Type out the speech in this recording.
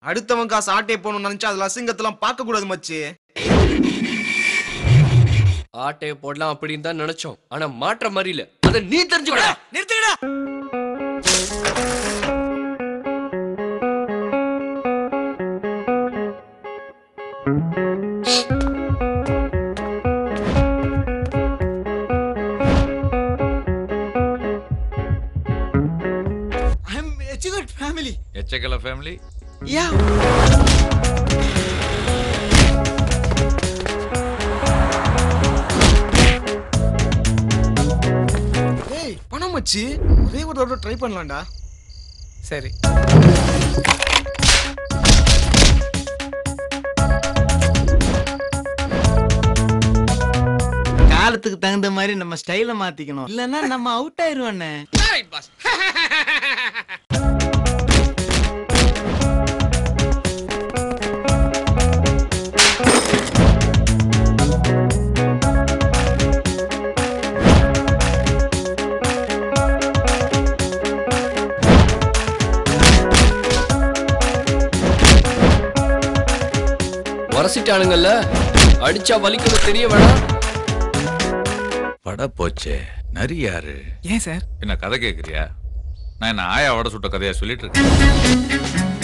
அடுத்தவன் காசு ஆட்டே போகணும்னு நினைச்சா அதுல அசிங்கத்தெல்லாம் பார்க்க கூடாது மச்சி ஆட்டைய போடலாம் அப்படின்னு தான் நினைச்சோம் ஆனா மாற்ற மாதிரி இல்ல அத நீ தெரிஞ்சுக்கடா நிறுத்துக்கடா I'm Echigot family. எச்சக்கல ஃபேமிலி Yeah. ஏய் பணம் மச்சி ஒரே ஒரு தடவை ட்ரை பண்ணலாம்டா சரி காலத்துக்கு தகுந்த மாதிரி நம்ம ஸ்டைல மாத்திக்கணும் இல்லன்னா நம்ம அவுட் ஆயிருவோண்ணே உரசிட்டானுங்கல்ல அடிச்சா வலிக்கணும் தெரிய வேணாம் பட போச்சே நரி யாரு ஏன் சார் என்ன கதை கேக்குறியா நான் என்ன ஆயாவோட சுட்ட கதையா சொல்லிட்டு இருக்கேன்